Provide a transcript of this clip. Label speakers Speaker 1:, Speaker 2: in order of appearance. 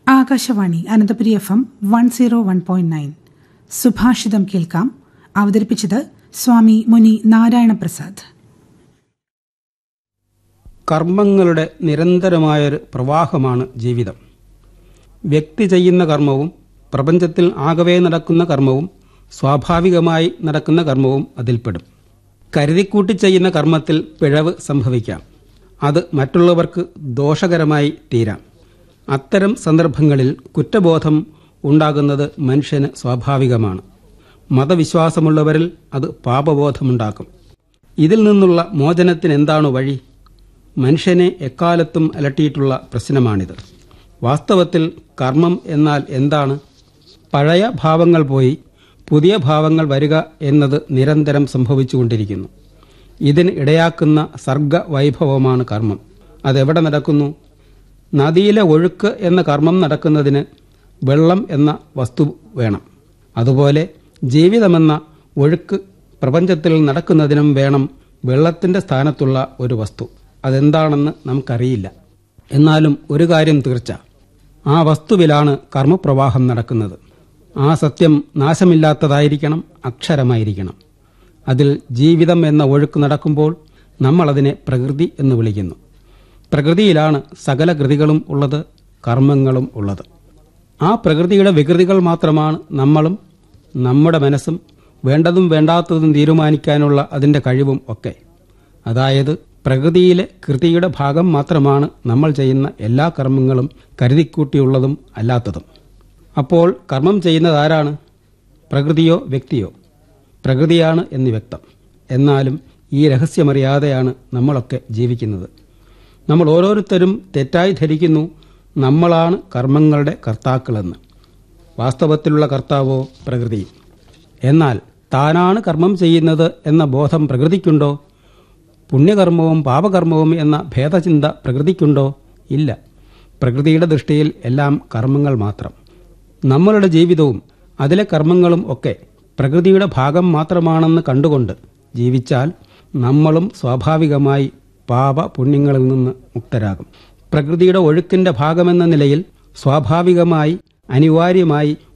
Speaker 1: Akashvani Ananthapuri F M one zero one point nine സുഭാഷിതം കേൾക്കാം അവതരിപ്പിച്ചത് സ്വാമി മുനി നാരായണ പ്രസാദ്
Speaker 2: കർമ്മങ്ങളുടെ നിരന്തരമായൊരു പ്രവാഹമാണ് ജീവിതം വ്യക്തി ചെയ്യുന്ന കർമ്മവും പ്രപഞ്ചത്തിൽ ആകവേ നടക്കുന്ന കർമ്മവും സ്വാഭാവികമായി നടക്കുന്ന കർമ്മവും അതിൽപ്പെടും കരുതിക്കൂട്ടി ചെയ്യുന്ന കർമ്മത്തിൽ പിഴവ് സംഭവിക്കാം അത് മറ്റുള്ളവർക്ക് ദോഷകരമായി തീരാം അത്തരം സന്ദർഭങ്ങളിൽ കുറ്റബോധം ഉണ്ടാകുന്നത് മനുഷ്യന് സ്വാഭാവികമാണ് മതവിശ്വാസമുള്ളവരിൽ അത് പാപബോധമുണ്ടാക്കും ഇതിൽ നിന്നുള്ള മോചനത്തിന് എന്താണ് വഴി മനുഷ്യനെ എക്കാലത്തും അലട്ടിയിട്ടുള്ള പ്രശ്നമാണിത് വാസ്തവത്തിൽ കർമ്മം എന്നാൽ എന്താണ് പഴയ ഭാവങ്ങൾ പോയി പുതിയ ഭാവങ്ങൾ വരിക എന്നത് നിരന്തരം സംഭവിച്ചുകൊണ്ടിരിക്കുന്നു ഇതിന് ഇടയാക്കുന്ന സർഗവൈഭവമാണ് കർമ്മം അതെവിടെ നടക്കുന്നു നദിയിലെ ഒഴുക്ക് എന്ന കർമ്മം നടക്കുന്നതിന് വെള്ളം എന്ന വസ്തു വേണം അതുപോലെ ജീവിതമെന്ന ഒഴുക്ക് പ്രപഞ്ചത്തിൽ നടക്കുന്നതിനും വേണം വെള്ളത്തിന്റെ സ്ഥാനത്തുള്ള ഒരു വസ്തു അതെന്താണെന്ന് നമുക്കറിയില്ല എന്നാലും ഒരു കാര്യം തീർച്ച ആ വസ്തുവിലാണ് കർമ്മപ്രവാഹം നടക്കുന്നത് ആ സത്യം നാശമില്ലാത്തതായിരിക്കണം അക്ഷരമായിരിക്കണം അതിൽ ജീവിതം എന്ന ഒഴുക്ക് നടക്കുമ്പോൾ നമ്മളതിനെ പ്രകൃതി എന്ന് വിളിക്കുന്നു പ്രകൃതിയിലാണ് സകല കൃതികളും ഉള്ളത് കർമ്മങ്ങളും ഉള്ളത് ആ പ്രകൃതിയുടെ വികൃതികൾ മാത്രമാണ് നമ്മളും നമ്മുടെ മനസ്സും വേണ്ടതും വേണ്ടാത്തതും തീരുമാനിക്കാനുള്ള അതിൻ്റെ കഴിവും ഒക്കെ അതായത് പ്രകൃതിയിലെ കൃതിയുടെ ഭാഗം മാത്രമാണ് നമ്മൾ ചെയ്യുന്ന എല്ലാ കർമ്മങ്ങളും കരുതിക്കൂട്ടിയുള്ളതും അല്ലാത്തതും അപ്പോൾ കർമ്മം ചെയ്യുന്നത് ആരാണ് പ്രകൃതിയോ വ്യക്തിയോ പ്രകൃതിയാണ് എന്ന് വ്യക്തം എന്നാലും ഈ രഹസ്യമറിയാതെയാണ് നമ്മളൊക്കെ ജീവിക്കുന്നത് നമ്മൾ ഓരോരുത്തരും തെറ്റായി ധരിക്കുന്നു നമ്മളാണ് കർമ്മങ്ങളുടെ കർത്താക്കളെന്ന് വാസ്തവത്തിലുള്ള കർത്താവോ പ്രകൃതിയും എന്നാൽ താനാണ് കർമ്മം ചെയ്യുന്നത് എന്ന ബോധം പ്രകൃതിക്കുണ്ടോ പുണ്യകർമ്മവും പാപകർമ്മവും എന്ന ഭേദചിന്ത പ്രകൃതിക്കുണ്ടോ ഇല്ല പ്രകൃതിയുടെ ദൃഷ്ടിയിൽ എല്ലാം കർമ്മങ്ങൾ മാത്രം നമ്മളുടെ ജീവിതവും അതിലെ കർമ്മങ്ങളും ഒക്കെ പ്രകൃതിയുടെ ഭാഗം മാത്രമാണെന്ന് കണ്ടുകൊണ്ട് ജീവിച്ചാൽ നമ്മളും സ്വാഭാവികമായി പാപ പുണ്യങ്ങളിൽ നിന്ന് മുക്തരാകും പ്രകൃതിയുടെ ഒഴുക്കിന്റെ ഭാഗമെന്ന നിലയിൽ സ്വാഭാവികമായി അനിവാര്യമായി